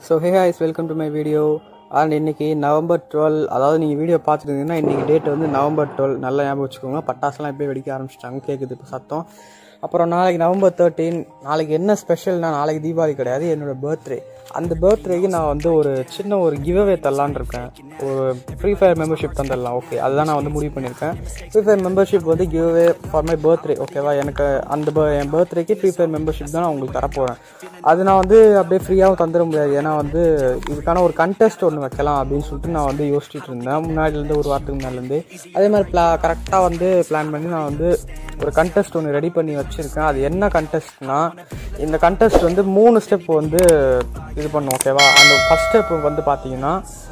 so hey ஹாய்ஸ் welcome to my video and இன்னைக்கு November twelve அதாவது நீங்கள் வீடியோ பார்த்துருந்தீங்கன்னா இன்னைக்கு டேட் வந்து நவம்பர் டுவெல் நல்லா ஞாபகம் வச்சுக்கோங்க பட்டாசுலாம் இப்போயே வெடிக்க ஆரம்பிச்சிட்டாங்க கேட்குது இப்போ சத்தம் அப்புறம் நாளைக்கு நவம்பர் தேர்ட்டீன் நாளைக்கு என்ன ஸ்பெஷல்னா நாளைக்கு தீபாவளி கிடையாது என்னோட பர்த்டே அந்த பர்த்டேக்கு நான் வந்து ஒரு சின்ன ஒரு கிவ்அவே தரலான்னு இருக்கேன் ஒரு ஃப்ரீ ஃபயர் மெம்பர்ஷிப் தந்துடலாம் ஓகே அதுதான் நான் வந்து முடிவு பண்ணியிருக்கேன் ஃப்ரீ ஃபயர் மெம்பர்ஷிப் வந்து கிவ்அவே ஃபார் மை பர்த்டே ஓகேவா எனக்கு அந்த bir- என் பர்த்டேக்கு ஃப்ரீ ஃபயர் மெம்பர்ஷிப் தான் நான் உங்களுக்கு தரப்போகிறேன் அது நான் வந்து அப்படியே ஃப்ரீயாகவும் தந்துட முடியாது ஏன்னா வந்து இதுக்கான ஒரு கண்டெஸ்ட் ஒன்று வைக்கலாம் அப்படின்னு சொல்லிட்டு நான் வந்து யோசிச்சுட்டு இருந்தேன் முன்னாடிலேருந்து ஒரு வாரத்துக்கு முன்னாடிலேருந்து அதே மாதிரி பிளா கரெக்டாக வந்து பிளான் பண்ணி நான் வந்து ஒரு கண்டெஸ்ட் ஒன்று ரெடி பண்ணி வச்சுருக்கேன் அது என்ன கண்டெஸ்ட்னா இந்த கண்டெஸ்ட் வந்து மூணு ஸ்டெப் வந்து இது பண்ணும் ஓகேவா அந்த ஃபஸ்ட் ஸ்டெப் வந்து பார்த்தீங்கன்னா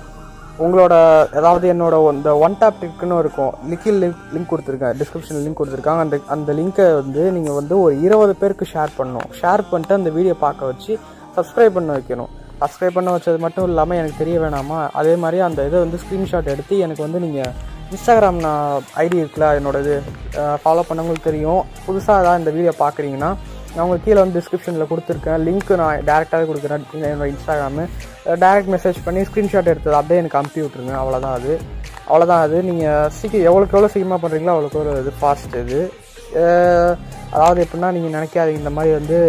உங்களோட அதாவது என்னோட இந்த ஒன் டாப் ட்ரிக்குன்னு இருக்கும் லிக்கில் லிங்க் லிங்க் கொடுத்துருக்கேன் டிஸ்கிரிப்ஷனில் லிங்க் கொடுத்துருக்காங்க அந்த அந்த லிங்க்கை வந்து நீங்கள் வந்து ஒரு இருபது பேருக்கு ஷேர் பண்ணணும் ஷேர் பண்ணிட்டு அந்த வீடியோ பார்க்க வச்சு சப்ஸ்கிரைப் பண்ண வைக்கணும் சப்ஸ்கிரைப் பண்ண வச்சது மட்டும் இல்லாமல் எனக்கு தெரிய வேணாமா அதே மாதிரி அந்த இதை வந்து ஸ்க்ரீன்ஷாட் எடுத்து எனக்கு வந்து நீங்கள் இன்ஸ்டாகிராம் நான் ஐடி இருக்குல்ல என்னோட இது ஃபாலோ பண்ணவங்களுக்கு தெரியும் புதுசாக ஏதாவது இந்த வீடியோ பார்க்குறீங்கன்னா நான் உங்களுக்கு கீழே வந்து டிஸ்கிரிப்ஷனில் கொடுத்துருக்கேன் லிங்க் நான் டேரெக்டாகவே கொடுக்குறேன் என்னோட இன்ஸ்டாகிராமு டேரெக்ட் மெசேஜ் பண்ணி ஸ்க்ரீன்ஷாட் எடுத்தது அப்படியே எனக்கு அனுப்பி விட்ருங்க அவ்வளோதான் அது அவ்வளோதான் அது நீங்கள் சீக்கிரம் எவ்வளோக்கு எவ்வளோ சீக்கிரமாக பண்ணுறீங்களோ அவ்வளோக்கு எவ்வளோ இது ஃபாஸ்ட் இது அஹ் அதாவது எப்படின்னா நீங்கள் நினைக்காதீங்க இந்த மாதிரி வந்து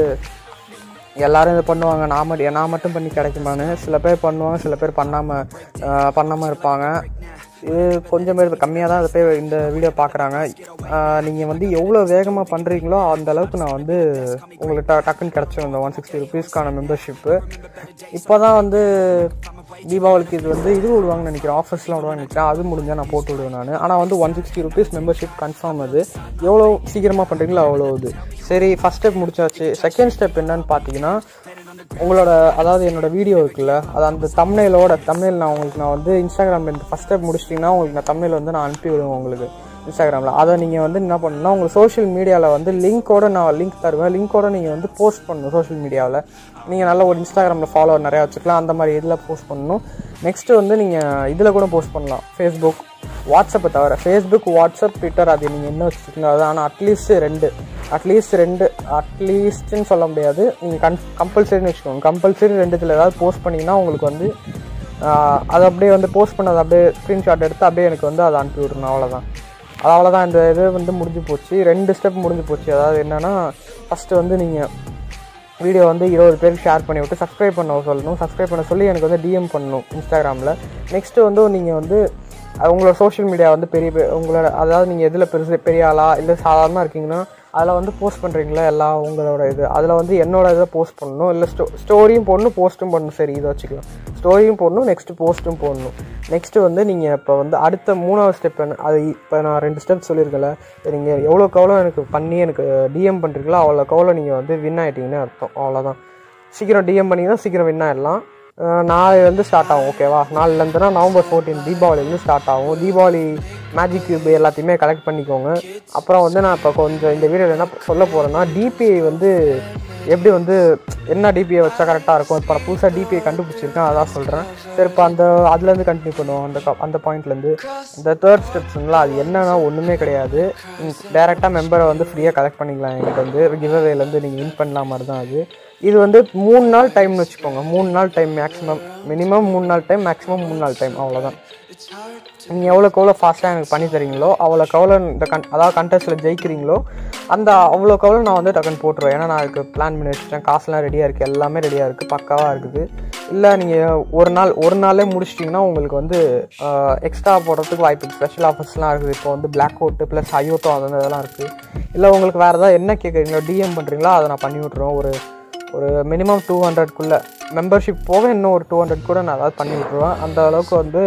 எல்லாரும் இதை பண்ணுவாங்க நான் மட்டும் நான் மட்டும் பண்ணி கிடைக்குமான்னு சில பேர் பண்ணுவாங்க சில பேர் பண்ணாமல் பண்ணாமல் இருப்பாங்க இது கொஞ்சம் பேர் கம்மியாக தான் இதை போய் இந்த வீடியோ பார்க்குறாங்க நீங்கள் வந்து எவ்வளோ வேகமாக பண்ணுறீங்களோ அந்த அளவுக்கு நான் வந்து உங்களுக்கு ட டக்குன்னு கிடச்சிரும் இந்த ஒன் சிக்ஸ்டி ருபீஸ்க்கான மெம்பர்ஷிப்பு இப்போ தான் வந்து தீபாவளிக்கு இது வந்து இது விடுவாங்கன்னு நினைக்கிறேன் ஆஃபர்ஸ்லாம் விடுவாங்கன்னு நினைக்கிறேன் அது முடிஞ்சால் நான் போட்டு விடுவேன் நான் ஆனால் வந்து one sixty rupees membership confirm அது எவ்வளோ சீக்கிரமாக பண்ணுறீங்களோ அவ்வளோ இது சரி ஃபஸ்ட் ஸ்டெப் முடிச்சாச்சு செகண்ட் ஸ்டெப் என்னன்னு பார்த்தீங்கன்னா உங்களோட அதாவது என்னோட வீடியோ இருக்குல்ல அது அந்த தம்னைலோட தம்னைல் நான் உங்களுக்கு நான் வந்து இன்ஸ்டாகிராமில் இந்த ஃபஸ்ட் ஸ்டெப் முடிச்சிட்டிங்கன்னா உங்களுக்கு நான் தம்னைல் வந்து நான் அனுப்பி விடுவேன் உங்களுக்கு இன்ஸ்டாகிராமில் அதை நீங்கள் வந்து என்ன பண்ணணும்னா உங்கள் சோஷியல் மீடியாவில் வந்து லிங்க்கோட நான் லிங்க் தருவேன் லிங்க்கோட நீங்கள் வந்து போஸ்ட் பண்ணணும் சோஷியல் மீடியாவில் நீங்கள் நல்ல ஒரு இன்ஸ்டாகிராமில் ஃபாலோவர் நிறையா வச்சுக்கலாம் அந்த மாதிரி இதில் போஸ்ட் பண்ணணும் நெக்ஸ்ட்டு வந்து நீங்கள் இதில் கூட போஸ்ட் பண்ணலாம் ஃபேஸ்புக் வாட்ஸ்அப்பை தவிர ஃபேஸ்புக் வாட்ஸ்அப் ட்விட்டர் அது நீங்கள் என்ன வச்சுருக்கீங்க அது ஆனால் அட்லீஸ்ட் ரெண்டு அட்லீஸ்ட் ரெண்டு அட்லீஸ்ட்னு சொல்ல முடியாது நீங்கள் கன் கம்பல்சரின்னு வச்சுக்கோங்க கம்பல்சரி ரெண்டுத்தில் ஏதாவது போஸ்ட் பண்ணிங்கன்னா உங்களுக்கு வந்து ஆஹ், அதை அப்படியே வந்து போஸ்ட் பண்ணதை அப்படியே ஸ்க்ரீன்ஷாட் எடுத்து அப்படியே எனக்கு வந்து அதை அனுப்பி விட்றணும் அவ்வளோதான் அது அவ்வளோதான் இந்த இது வந்து முடிஞ்சு போச்சு ரெண்டு ஸ்டெப் முடிஞ்சு போச்சு அதாவது என்னென்னா ஃபஸ்ட்டு வந்து நீங்கள் வீடியோ வந்து இருபது பேருக்கு ஷேர் பண்ணி விட்டு சப்ஸ்கிரைப் பண்ண சொல்லணும் சப்ஸ்கிரைப் பண்ண சொல்லி எனக்கு வந்து டிஎம் பண்ணணும் இன்ஸ்டாகிராமில் நெக்ஸ்ட்டு வந்து நீங்கள் வந்து அது உங்களோட சோஷியல் மீடியா வந்து பெரிய பெ- உங்களோட அதாவது நீங்கள் எதில் பெருசு பெரிய ஆளா இல்லை சாதாரணமாக இருக்கீங்கன்னா அதில் வந்து போஸ்ட் பண்ணுறீங்களா எல்லாம் உங்களோட இது அதில் வந்து என்னோட இதை போஸ்ட் பண்ணணும் இல்லை ஸ்டோ ஸ்டோரியும் போடணும் போஸ்ட்டும் பண்ணணும் சரி இதை வச்சுக்கலாம் ஸ்டோரியும் போடணும் நெக்ஸ்ட்டு போஸ்ட்டும் போடணும் நெக்ஸ்ட்டு வந்து நீங்கள் இப்போ வந்து அடுத்த மூணாவது ஸ்டெப் என்ன அது இப்போ நான் ரெண்டு ஸ்டெப் சொல்லியிருக்கல நீங்கள் எவ்வளோக்கு எவ்வளோ எனக்கு பண்ணி எனக்கு டிஎம் பண்ணுறீங்களோ அவ்வளோக்கு எவ்வளோ நீங்கள் வந்து வின் ஆகிட்டீங்கன்னு அர்த்தம் அவ்வளோதான் சீக்கிரம் டிஎம் பண்ணிங்கன்னா சீக்கிரம் வின் ஆயிடலாம் அஹ் நாளையிலேருந்து ஸ்டார்ட் ஆகும் ஓகேவா நாலுலேருந்துனா நவம்பர் ஃபோர்டீன் தீபாவளிலேருந்து ஸ்டார்ட் ஆகும் தீபாவளி மேஜிக் கியூப் எல்லாத்தையுமே கலெக்ட் பண்ணிக்கோங்க அப்புறம் வந்து நான் இப்போ கொஞ்சம் இந்த வீடியோவில் என்ன சொல்ல போகிறேன்னா டிபிஐ வந்து எப்படி வந்து என்ன டிபிஐ வச்சா கரெக்டாக இருக்கும் இப்போ நான் புதுசாக டிபிஐ கண்டுபிடிச்சிருக்கேன் அதான் சொல்கிறேன் சரி இப்போ அந்த அதுலேருந்து கண்டினியூ பண்ணுவோம் அந்த க- அந்த பாயிண்ட்லேருந்து இந்த தேர்ட் ஸ்டெப்ஸுங்களா அது என்னன்னா ஒன்றுமே கிடையாது டேரெக்டாக மெம்பரை வந்து ஃப்ரீயாக கலெக்ட் பண்ணிக்கலாம் என்கிட்ட வந்து கிவ்அவேலேருந்து நீங்கள் வின் பண்ணலாம் மாதிரி தான் அது இது வந்து மூணு நாள் டைம்னு வச்சுக்கோங்க மூணு நாள் டைம் மேக்ஸிமம் மினிமம் மூணு நாள் டைம் மேக்ஸிமம் மூணு நாள் டைம் அவ்வளோதான் நீங்கள் எவ்வளோக்கு எவ்வளோ ஃபாஸ்ட்டாக எனக்கு பண்ணி தரீங்களோ அவ்வளோக்கு எவ்வளோ இந்த கன் அதாவது கண்டெஸ்ட்டில் ஜெயிக்கிறீங்களோ அந்த அவ்வளோக்கு எவ்வளோ நான் வந்து டக்குன்னு போட்டுருவேன் ஏன்னா நான் அதுக்கு பிளான் பண்ணி வச்சுட்டேன் காசுலாம் ரெடியாக இருக்குது எல்லாமே ரெடியாக இருக்குது பக்காவாக இருக்குது இல்லை நீங்கள் ஒரு நாள் ஒரு நாளே முடிச்சிட்டிங்கன்னா உங்களுக்கு வந்து எக்ஸ்ட்ரா போடுறதுக்கு வாய்ப்பு ஸ்பெஷல் ஆஃபர்ஸ்லாம் இருக்குது இப்போ வந்து பிளாக் கோட்டு ப்ளஸ் ஐயோட்டோ அது இதெல்லாம் இருக்குது இல்லை உங்களுக்கு வேறு ஏதாவது என்ன கேட்குறீங்களோ டிஎம் பண்ணுறீங்களோ அதை நான் பண்ணி விட்ருவேன் ஒரு ஒரு மினிமம் டூ ஹண்ட்ரட்குள்ளே மெம்பர்ஷிப் போக இன்னும் ஒரு டூ ஹண்ட்ரட் கூட நான் ஏதாவது பண்ணி விட்ருவேன் அந்த அளவுக்கு வந்து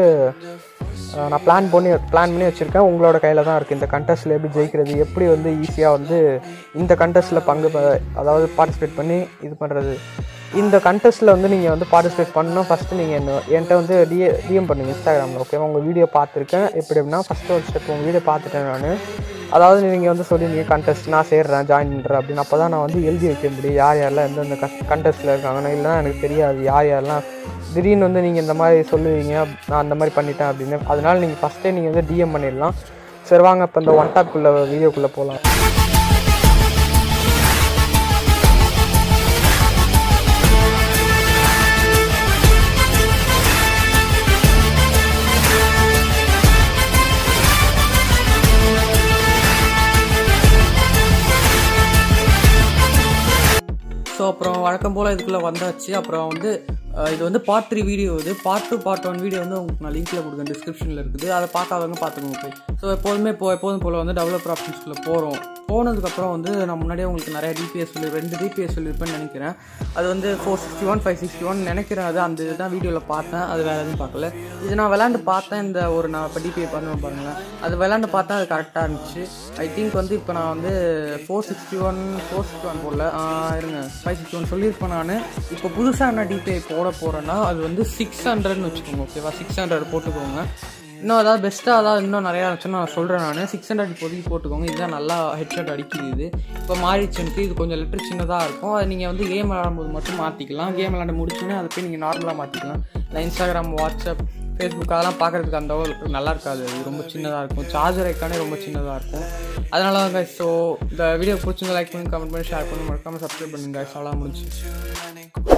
அஹ், நான் பிளான் பண்ணி பிளான் பண்ணி வச்சுருக்கேன் உங்களோட கையில் தான் இருக்குது இந்த கண்டெஸ்ட்டில் எப்படி ஜெயிக்கிறது எப்படி வந்து ஈஸியாக வந்து இந்த கண்டெஸ்ட்டில் பங்கு பெ- அதாவது பார்ட்டிசிபேட் பண்ணி இது பண்ணுறது இந்த கண்டெஸ்ட்டில் வந்து நீங்கள் வந்து பார்ட்டிசிபேட் பண்ணணும் ஃபஸ்ட்டு நீங்கள் என்ன என்கிட்ட வந்து டிஏ டிஎம் பண்ணுங்க இன்ஸ்டாகிராமில் ஓகேவா உங்கள் வீடியோ பார்த்துருக்கேன் எப்படி எப்படின்னா ஃபஸ்ட்டு ஒரு ஸ்டெப் உங்கள் வீடியோ பார்த்துட்டேன் நான் அதாவது நீங்கள் வந்து சொல்லி நீங்கள் கண்டெஸ்ட் நான் சேர்றேன் ஜாயின் பண்ணுறேன் அப்படின்னு அப்போ தான் நான் வந்து எழுதி வைக்க முடியும் யார் யாரெல்லாம் எந்தெந்த கண்டெஸ்ட்டில் இருக்காங்கன்னா இல்லைன்னா எனக்கு தெரியாது யார் யாரெல்லாம் திடீர்னு வந்து நீங்கள் இந்த மாதிரி சொல்லுவீங்க நான் அந்த மாதிரி பண்ணிட்டேன் அப்படின்னு அதனால நீங்கள் ஃபஸ்ட்டே நீங்கள் வந்து டிஎம் பண்ணிடலாம் சரி வாங்க இப்போ இந்த ஒன் டாப்குள்ளே வீடியோக்குள்ளே போகலாம் இதுக்குள்ளே வந்தாச்சு அப்புறம் வந்து அஹ், இது வந்து பார்ட் த்ரீ வீடியோ இது part two part one video வந்து உங்களுக்கு நான் லிங்க்கில் கொடுக்குறேன் டிஸ்கிரிப்ஷனில் இருக்குது அதை பார்க்காதவங்க பார்த்துக்கோங்க போய் ஸோ எப்போதுமே இப்போ எப்போதும் போல் வந்து டெவலப்பர் ஆப்ஷன்ஸ்குள்ளே போகிறோம் போனதுக்கப்புறம் வந்து நான் முன்னாடியே உங்களுக்கு நிறைய டிபிஎஸ் சொல்லி ரெண்டு டிபிஎஸ் சொல்லியிருப்பேன்னு நினைக்கிறேன் அது வந்து four sixty one five sixty one நினைக்கிறேன் அது அந்த இதுதான் வீடியோவில் பார்த்தேன் அது வேறு எதுவும் பார்க்கல இது நான் விளாண்டு பார்த்தேன் இந்த ஒரு நான் இப்போ டிபிஐ பண்ணுவேன் பாருங்களேன் அது விளாண்டு பார்த்தா அது கரெக்டாக இருந்துச்சு ஐ திங்க் வந்து இப்போ நான் வந்து four sixty one four sixty one போடல ஆ, இருங்க ஃபைவ் சிக்ஸ்டி ஒன் சொல்லியிருப்பேன் நான் இப்போ புதுசாக என்ன டிபிஐ போட போகிறேன்னா அது வந்து சிக்ஸ் ஹண்ட்ரட்னு வச்சுக்கோங்க ஓகேவா சிக்ஸ் ஹண்ட்ரட் போட்டுக்கோங்க இன்னும் அதாவது பெஸ்ட்டாக அதாவது இன்னும் நிறையா இருந்துச்சுன்னா நான் சொல்கிறேன் நான் சிக்ஸ் ஹண்ட்ரட் இப்போதைக்கு போட்டுக்கோங்க இதுதான் நல்லா ஹெட்ஷாட் அடிக்குது இது இப்போ மாறிச்சுன்ட்டு இது கொஞ்சம் லிட்டர் சின்னதாக இருக்கும் அதை நீங்கள் வந்து கேம் விளாடும்போது மட்டும் மாற்றிக்கலாம் கேம் விளாண்டு முடிச்சோன்னே அதை போய் நீங்கள் நார்மலாக மாற்றிக்கலாம் இல்லை இன்ஸ்டாகிராம் வாட்ஸ்அப் ஃபேஸ்புக் அதெல்லாம் பார்க்குறதுக்கு அந்த அளவுக்கு நல்லா இருக்காது அது ரொம்ப சின்னதாக இருக்கும் சார்ஜர் ஐக்கானே ரொம்ப சின்னதாக இருக்கும் அதனால தான் guys ஸோ இந்த வீடியோ பிடிச்சிருந்தா லைக் பண்ணி கமெண்ட் பண்ணி ஷேர் பண்ணி மறக்காமல் சப்ஸ்கிரைப் பண்ணுங்க guys அவ்வளோ முடிச்சு